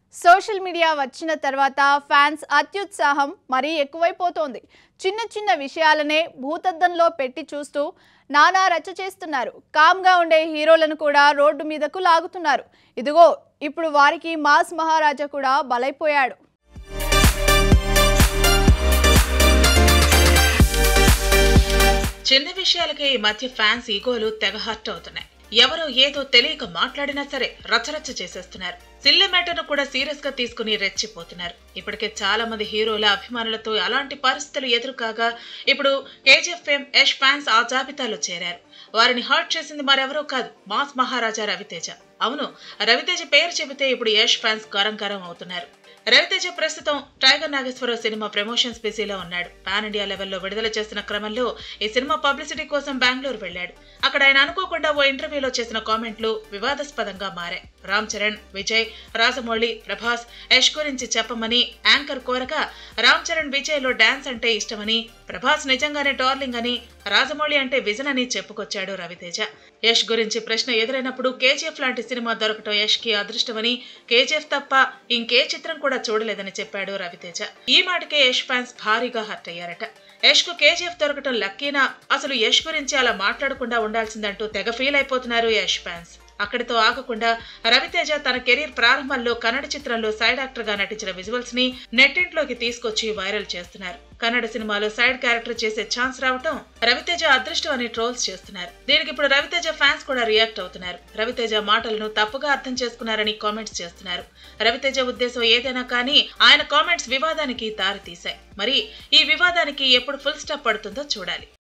social media వచ్చిన తర్వాత fans అత్యుత్సాహం మరీ ఎక్కువైపోతోంది చిన్న చిన్న విషయాలనే భూతద్దంలో పెట్టి చూస్తూ నానా రచ్చ చేస్తున్నారు కామ్గా ఉండే హీరోలను కూడా రోడ్డు మీదకు లాగుతున్నారు ఇదిగో ఇప్పుడు వారికి మాస్ మహారాజా కూడా బలైపోయాడు చిన్న విషయాలకే ఈ మధ్య ఫ్యాన్స్ ఈగోలు తెగ హర్ట్ అవుతున్నాయి ఎవరో ఏదో తెలియక మాట్లాడినా సరే రచరచ్చ చేసేస్తున్నారు సిల్లె మ్యాటర్ను కూడా సీరియస్ గా తీసుకుని రెచ్చిపోతున్నారు ఇప్పటికే చాలా మంది హీరోల అభిమానులతో అలాంటి పరిస్థితులు ఎదురు కాగా ఇప్పుడు కేజీఎఫ్ ఫేమ్ యష్ ఫ్యాన్స్ ఆ జాబితాలో చేరారు వారిని హర్ట్ చేసింది మరెవరో కాదు మాస్ మహారాజా రవితేజ అవును రవితేజ పేరు చెబితే ఇప్పుడు యష్ ఫ్యాన్స్ గరం గరం అవుతున్నారు రవితేజ ప్రస్తుతం టైగర్ నాగేశ్వరరావు సినిమా ప్రమోషన్స్ బిజీలో ఉన్నాడు పాన్ ఇండియా లెవెల్లో విడుదల చేస్తున్న క్రమంలో ఈ సినిమా పబ్లిసిటీ కోసం బెంగళూరు వెళ్ళాడు అక్కడ ఆయన అనుకోకుండా ఓ ఇంటర్వ్యూలో చేసిన కామెంట్లు వివాదాస్పదంగా మారాయి రామ్ చరణ్ విజయ్ రాజమౌళి ప్రభాస్ యష్ గురించి చెప్పమని యాంకర్ కోరగా రామ్ చరణ్ విజయ్ లో డాన్స్ అంటే ఇష్టమని ప్రభాస్ నిజంగానే డార్లింగ్ అని రాజమౌళి అంటే విజన్ అని చెప్పుకొచ్చాడు రవితేజ యష్ గురించి ప్రశ్న ఎదురైనప్పుడు కేజీఎఫ్ లాంటి సినిమా దొరకటం యష్ కి అదృష్టమని కేజీఎఫ్ తప్ప ఇంకే చిత్రం కూడా చూడలేదని చెప్పాడు రవితేజ ఈ మాటకే యష్ ఫ్యాన్స్ భారీగా హర్ట్ అయ్యారట యష్ కు కేజీఎఫ్ దొరకటం లక్కీనా అసలు యష్ గురించి అలా మాట్లాడకుండా ఉండాల్సిందంటూ తెగ ఫీల్ అయిపోతున్నారు యష్ ఫ్యాన్స్ అక్కడితో ఆగకుండా రవితేజ తన కెరీర్ ప్రారంభంలో కన్నడ చిత్రంలో సైడ్ యాక్టర్ గా నటించిన విజువల్స్ ని నెట్టింట్లోకి తీసుకొచ్చి వైరల్ చేస్తున్నారు కన్నడ సినిమాలో సైడ్ క్యారెక్టర్ చేసే ఛాన్స్ రావటం రవితేజ అదృష్టం అని ట్రోల్స్ చేస్తున్నారు దీనికి ఇప్పుడు రవితేజ ఫ్యాన్స్ కూడా రియాక్ట్ అవుతున్నారు రవితేజ మాటలను తప్పుగా అర్థం చేసుకున్నారని కామెంట్స్ చేస్తున్నారు రవితేజ ఉద్దేశం ఏదైనా కానీ ఆయన కామెంట్స్ వివాదానికి దారి తీశాయి మరి ఈ వివాదానికి ఎప్పుడు ఫుల్ స్టాప్ పడుతుందో చూడాలి